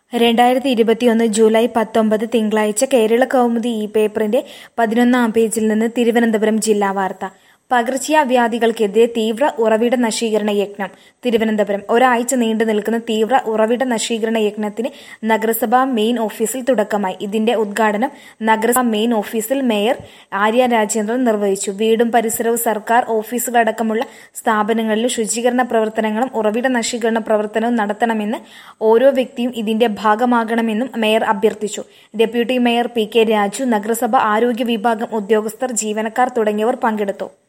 രണ്ടായിരത്തി ഇരുപത്തിയൊന്ന് ജൂലൈ പത്തൊമ്പത് തിങ്കളാഴ്ച കേരള കൗമുദി ഈ പേപ്പറിന്റെ പതിനൊന്നാം പേജിൽ നിന്ന് തിരുവനന്തപുരം ജില്ലാ വാർത്ത പകർച്ചവ്യാധികൾക്കെതിരെ തീവ്ര ഉറവിട നശീകരണ യജ്ഞം തിരുവനന്തപുരം ഒരാഴ്ച നീണ്ടു നിൽക്കുന്ന തീവ്ര ഉറവിട നശീകരണ യജ്ഞത്തിന് നഗരസഭാ മെയിൻ ഓഫീസിൽ തുടക്കമായി ഇതിന്റെ ഉദ്ഘാടനം നഗരസഭാ മെയിൻ ഓഫീസിൽ മേയർ ആര്യ രാജേന്ദ്രൻ നിർവഹിച്ചു വീടും പരിസരവും സർക്കാർ ഓഫീസുകളടക്കമുള്ള സ്ഥാപനങ്ങളിൽ ശുചീകരണ പ്രവർത്തനങ്ങളും ഉറവിട നശീകരണ പ്രവർത്തനവും നടത്തണമെന്ന് ഓരോ വ്യക്തിയും ഇതിന്റെ ഭാഗമാകണമെന്നും മേയർ അഭ്യർത്ഥിച്ചു deputy mayor P K Raju നഗരസഭ ആരോഗ്യ വിഭാഗം ഉദ്യോഗസ്ഥർ ജീവനക്കാർ തുടങ്ങിയവർ പങ്കെടുത്തു